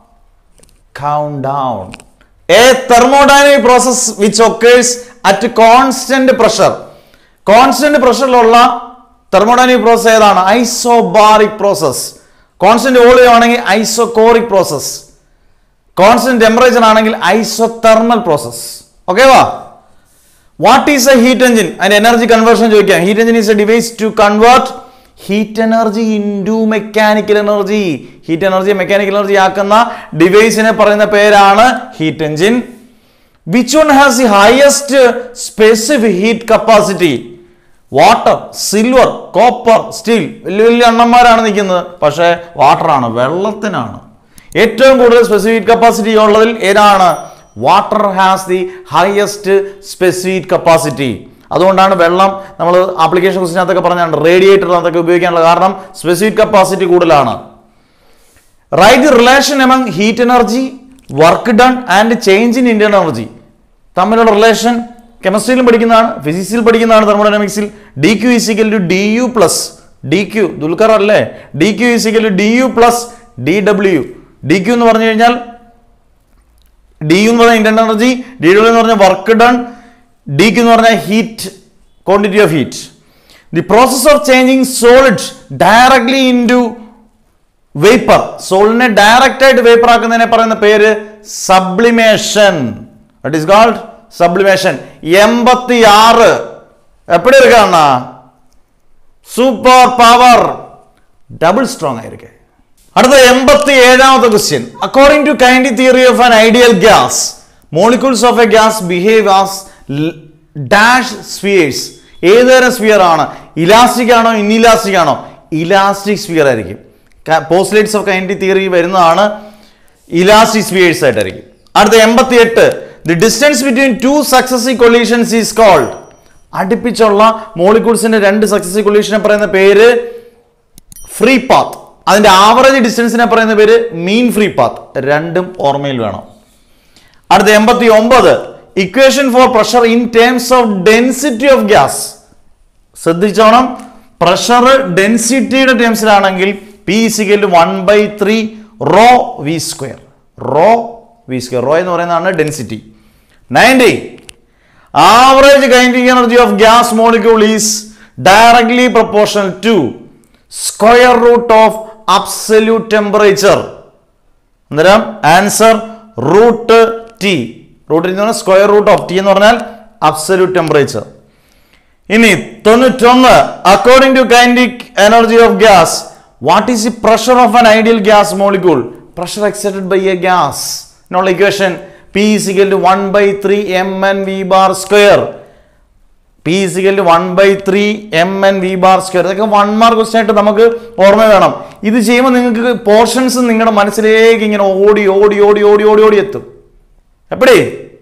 Speaker 1: count down. A thermodynamic process which occurs at constant pressure. Constant പ്രഷറിലുള്ള തെർമോഡൈനിക് പ്രോസസ് ഏതാണ് ഐസോബാറിക് പ്രോസസ് കോൺസ്റ്റന്റ് വോളിയം ആണെങ്കിൽ ഐസോകോറിക് പ്രോസസ് കോൺസ്റ്റന്റ് ടെമ്പറേച്ചർ ആണെങ്കിൽ ഐസോതെർമൽ പ്രോസസ് ഓക്കെ വാ what is a heat engine അതിന്റെ energy conversion ചോദിക്കാം heat engine is a device to convert heat energy into mechanical energy heat energy mechanical energy ആക്കുന്ന ഡിവൈസിനെ പറയുന്ന പേരാണ് heat engine which one has the highest specific heat capacity water silver copper steel വലിയ വലിയ അണ്ണന്മാരാണ് നിൽക്കുന്നത് പക്ഷേ വാട്ടറാണ് വെള്ളത്തിനാണ് ഏറ്റവും കൂടുതൽ സ്പെസിഫിക് കപ്പാസിറ്റി ഉള്ളതിൽ ഏതാണ് water has the highest specific capacity അതുകൊണ്ടാണ് വെള്ളം നമ്മൾ ആപ്ലിക്കേഷൻ ക്വസ്റ്റിനകത്തൊക്കെ പറഞ്ഞാണ് റേഡിയേറ്ററിനകത്തൊക്കെ ഉപയോഗിക്കാനുള്ള കാരണം സ്പെസിഫിക് കപ്പാസിറ്റി കൂടുതലാണ് right relation among heat energy work done and change in internal energy തമ്മിലുള്ള റിലേഷൻ കെമിസ്ട്രിയിലും പഠിക്കുന്നതാണ് ഫിസിക്സിൽ പഠിക്കുന്നതാണ് തെർമോഡൈനാമിക്സിൽ D Q is equal to D U plus D Q ദുൽഖർ അല്ലേ D Q is equal to D U plus D W D Q എന്ന് പറഞ്ഞു കഴിഞ്ഞാൽ ഡി യു എന്ന് പറഞ്ഞാൽ ഇന്ത്യൻ എനർജി ഡി ഡബ്ല്യു എന്ന് പറഞ്ഞാൽ വർക്ക് ഡൺ ഡി ക്യു എന്ന് പറഞ്ഞാൽ heat quantity of heat the process of changing solid directly in to vapour സോളിനെ ഡയറക്റ്റ് ആയിട്ട് വേപ്പർ ആക്കുന്നതിനെ പറയുന്ന പേര് sublimation it is called sublimation എൺപത്തി ആറ് എപ്പടി இருக்காண்ணா സൂപ്പർ പവർ ഡബിൾ സ്ട്രോങ് ആയിരിക്കെ അടുത്ത എൺപത്തി ഏഴാമത്തെ question according to kinetic theory of an ideal gas molecules of a gas behave as dash spheres ഏതുതരം സ്ഫിയർ ആണ് ഇലാസ്റ്റിക് ആണോ ഇൻഇലാസ്റ്റിക് ആണോ ഇലാസ്റ്റിക് സ്ഫിയർ ആയിരിക്കും പോസ്റ്റ്ലേറ്റ്സ് ഓഫ് കൈൻഡി തിയറി വരുന്നതാണ് ഇലാസ്റ്റിക് സ്ഫിയേഴ്സ് ആയിട്ടായിരിക്കും അടുത്ത എൺപത്തി എട്ട് the distance between two successive collisions is called അടുപ്പിച്ചുള്ള മോളിക്യൂൾസിന്റെ രണ്ട് സക്സസീവ് കൊളീഷനെ പറയുന്ന പേര് ഫ്രീ പാത്ത് അതിന്റെ ആവറേജ് ഡിസ്റ്റൻസിനെ പറയുന്ന പേര് മീൻ ഫ്രീ പാത്ത് രണ്ടും ഓർമ്മയിൽ വേണം അടുത്ത എൺപത്തി ഒമ്പത് equation for pressure in terms of density of gas ശ്രദ്ധിച്ചോണം പ്രഷർ ഡെൻസിറ്റിയുടെ ടേംസിലാണെങ്കിൽ P is equal one by three rho V square rho V square rho എന്ന് പറയുന്നതാണ് density ninety average kinetic energy of gas molecule is directly proportional to square root of absolute temperature അന്നേരം answer root T root എന്ന് പറഞ്ഞാൽ square root of T എന്ന് പറഞ്ഞാൽ absolute temperature ഇനി തൊണ്ണൂറ്റൊന്ന് according to kinetic energy of gas what is the pressure of an ideal gas molecule pressure exerted by a gas എന്നുള്ള equation P is equal to one by three M N V bar square P is equal to one by three M N V bar square ഇതൊക്കെ one mark question ആയിട്ട് നമുക്ക് ഓർമ്മ വേണം ഇത് ചെയ്യുമ്പോൾ നിങ്ങൾക്ക് portions നിങ്ങളുടെ മനസ്സിലേക്ക് ഇങ്ങനെ ഓടി ഓടി ഓടി ഓടി ഓടി ഓടി എത്തും എപ്പടി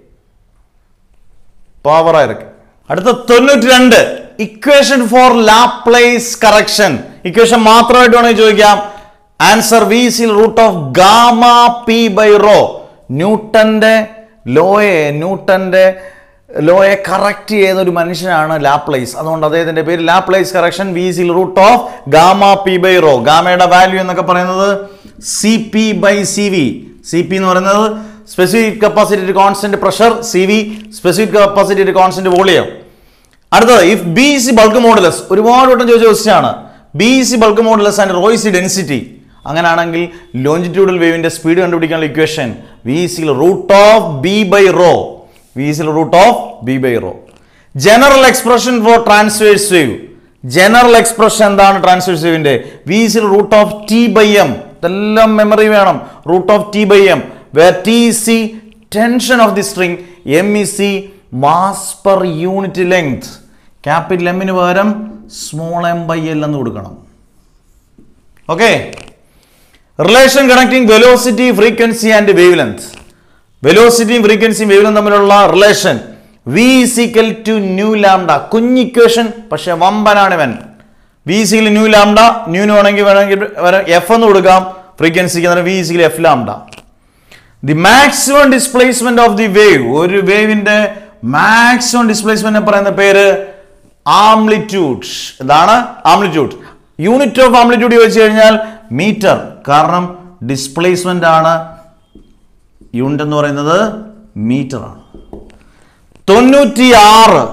Speaker 1: പവറായിരിക്കും അടുത്ത തൊണ്ണൂറ്റി രണ്ട് equation for Laplace correction equation മാത്രമായിട്ട് വേണമെങ്കിൽ ചോദിക്കാം answer V is equal root of gamma P by rho ന്യൂട്ടന്റെ ലോയെ ന്യൂട്ടന്റെ ലോയെ കറക്റ്റ് ചെയ്ത ഒരു മനുഷ്യനാണ് ലാപ്ലേസ് അതുകൊണ്ട് അദ്ദേഹത്തിന്റെ പേര് Laplace correction V is equal root of gamma P by rho ഗാമയുടെ വാല്യൂ എന്നൊക്കെ പറയുന്നത് C P by C V C P എന്ന് പറയുന്നത് specific capacity constant pressure C V specific capacity constant volume അടുത്തത് if B is bulk modulus ഒരുപാട് വട്ടം ചോദിച്ച question ആണ് B is bulk modulus and rho is density അങ്ങനെയാണെങ്കിൽ longitudinal വേവിന്റെ speed കണ്ടുപിടിക്കാനുള്ള equation V is equal root of B by rho V is equal root of B by rho general expression for transverse wave general expression എന്താണ് transverse വേവിന്റെ V is equal root of T by M ഇതെല്ലാം memory വേണം root of T by M where T is tension of the string M is mass per unit length capital എമ്മിന് പകരം small M by L എന്ന് കൊടുക്കണം okay relation connecting velocity frequency and wavelength വെലോസിറ്റിയും ഫ്രീക്വൻസിയും wavelength തമ്മിലുള്ള relation V equal to nu lambda കുഞ്ഞ് equation പക്ഷെ വമ്പനാണ് ഇവൻ വി സിയിൽ ന്യൂ ലാംഡ ന്യൂന് വേണമെങ്കിൽ വേണമെങ്കിൽ എഫ് എന്ന് കൊടുക്കാം ഫ്രീക്വൻസിക്ക് അന്നേരം V is equal F lambda the maximum displacement of the wave ഒരു വേവിന്റെ മാക്സിമം ഡിസ്പ്ലേസ്മെന്റ് പറയുന്ന പേര് ആംപ്ലിറ്റ്യൂഡ് ഇതാണ് ആംപ്ലിറ്റ്യൂഡ് യൂണിറ്റ് ഓഫ് ആംപ്ലിറ്റ്യൂഡ് ചോദിച്ചു കഴിഞ്ഞാൽ മീറ്റർ കാരണം ഡിസ്പ്ലേസ്മെന്റ് ആണ് യൂണിറ്റ് എന്ന് പറയുന്നത് മീറ്റർ ആണ് തൊണ്ണൂറ്റി ആറ്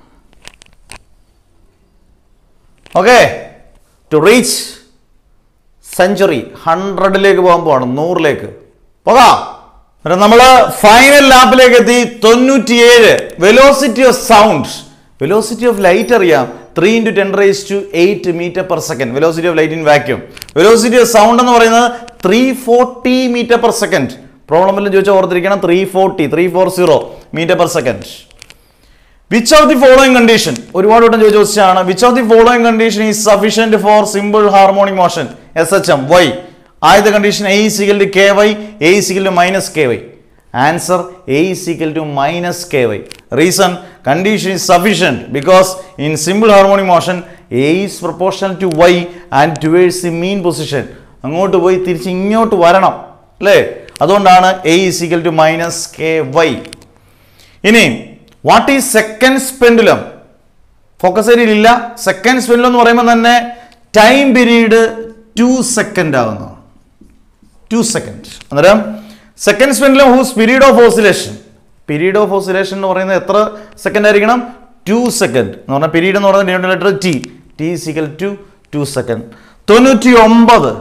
Speaker 1: ഓക്കെ ടു റീച്ച് സെഞ്ചുറി ഹൺഡ്രഡിലേക്ക് പോകാൻ പോവാണ് നൂറിലേക്ക് പോകാം നമ്മൾ ഫൈനൽ ലാപ്പിലേക്ക് എത്തി തൊണ്ണൂറ്റിയേഴ് velocity of sound velocity of light അറിയാം three into ten raise to eight metre per second velocity of light in vacuum velocity of sound എന്ന് പറയുന്നത് three forty metre per second പ്രോബ്ലമിൽ ചോദിച്ചാൽ ഓർത്തിരിക്കണം three forty three four zero metre per second which of the following condition ഒരുപാട് വട്ടം ചോദിച്ച question ആണ് which of the following condition is sufficient for simple harmonic motion S H M Y ആദ്യത്തെ condition A is equal to K Y A is equal to minus K Y answer A is equal to minus K Y reason condition is sufficient because in simple harmonic motion A is proportional to Y and towards the mean position അങ്ങോട്ട് പോയി തിരിച്ച് ഇങ്ങോട്ട് വരണം അല്ലേ അതുകൊണ്ടാണ് A is equal to minus K Y ഇനി what is second pendulum focus ഏരിയയിൽ ഇല്ല സെക്കൻഡ് പെൻഡുലം എന്ന് പറയുമ്പോൾ തന്നെ ടൈം പീരീഡ് ടു സെക്കൻഡ് ആകുന്നു ടു സെക്കൻഡ് അന്നേരം second pendulum whose period of oscillation period of oscillation എന്ന് പറയുന്നത് എത്ര സെക്കൻഡ് ആയിരിക്കണം ടു സെക്കൻഡ് എന്ന് പറഞ്ഞാൽ പീരീഡ് എന്ന് പറയുന്നത് letter T T is equal to two second തൊണ്ണൂറ്റി ഒമ്പത്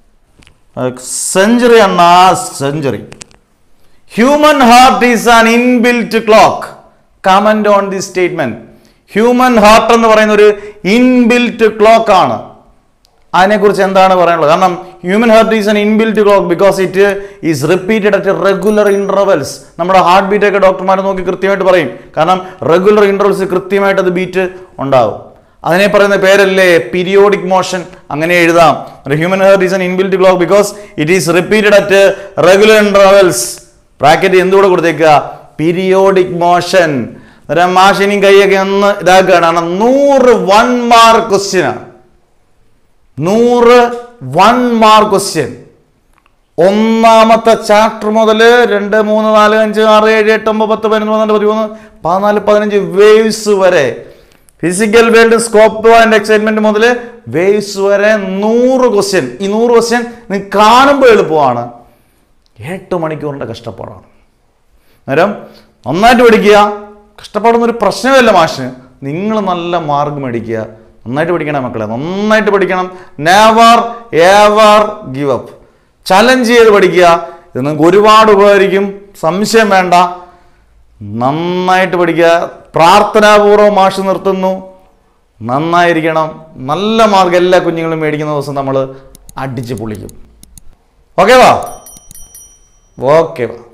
Speaker 1: സെഞ്ചുറി ആണ് ആ century human heart is an inbuilt clock comment on the statement human heart എന്ന് പറയുന്ന ഒരു ഇൻബിൽറ്റ് ക്ലോക്ക് ആണ് അതിനെക്കുറിച്ച് എന്താണ് പറയാനുള്ളത് കാരണം human heart is an inbuilt clock because it is repeated at regular intervals നമ്മുടെ ഹാർട്ട് ബീറ്റ് ഒക്കെ ഡോക്ടർമാർ നോക്കി കൃത്യമായിട്ട് പറയും കാരണം റെഗുലർ ഇന്റർവെൽസ് കൃത്യമായിട്ട് അത് ബീറ്റ് ഉണ്ടാവും അതിനെ പറയുന്ന പേരല്ലേ പീരിയോഡിക് മോഷൻ അങ്ങനെ എഴുതാം human heart is an inbuilt clock because it is repeated at regular intervals bracket എന്തുകൂടെ കൊടുത്തേക്കുക പീരിയോഡിക് മോഷൻ അന്നേരം മാഷിനെയും കൈയൊക്കെ ഒന്ന് ഇതാക്കുകയാണ് കാരണം നൂറ് വൺ മാർക്ക് ക്വസ്റ്റ്യൻ ആണ് നൂറ് വൺ മാർക്ക് ക്വസ്റ്റ്യൻ ഒന്നാമത്തെ ചാപ്റ്റർ മുതൽ രണ്ട് മൂന്ന് നാല് അഞ്ച് ആറ് ഏഴ് എട്ട് ഒമ്പത് പത്ത് പതിനൊന്ന് പന്ത്രണ്ട് പതിമൂന്ന് പതിനാല് പതിനഞ്ച് വേവ്സ് വരെ physical world scope and excitement മുതൽ വേവ്സ് വരെ നൂറ് ക്വസ്റ്റ്യൻ ഈ നൂറ് ക്വസ്റ്റ്യൻ നിങ്ങൾക്ക് കാണുമ്പോൾ എളുപ്പമാണ് എട്ട് മണിക്കൂറിൻ്റെ കഷ്ടപ്പാടാണ് അന്നേരം നന്നായിട്ട് പഠിക്കുക കഷ്ടപ്പാടൊന്നും ഒരു പ്രശ്നമല്ല മാഷിന് നിങ്ങൾ നല്ല മാർക്ക് മേടിക്കുക നന്നായിട്ട് പഠിക്കണം മക്കളെ നന്നായിട്ട് പഠിക്കണം never ever give up challenge ചെയ്ത് പഠിക്കുക ഇത് നിങ്ങൾക്ക് ഒരുപാട് ഉപകരിക്കും സംശയം വേണ്ട നന്നായിട്ട് പഠിക്കുക പ്രാർത്ഥനാപൂർവ്വം മാഷ് നിർത്തുന്നു നന്നായിരിക്കണം നല്ല മാർക്ക് എല്ലാ കുഞ്ഞുങ്ങളും മേടിക്കുന്ന ദിവസം നമ്മൾ അടിച്ച് പൊളിക്കും ഓക്കെ വാ ഓക്കെ വാ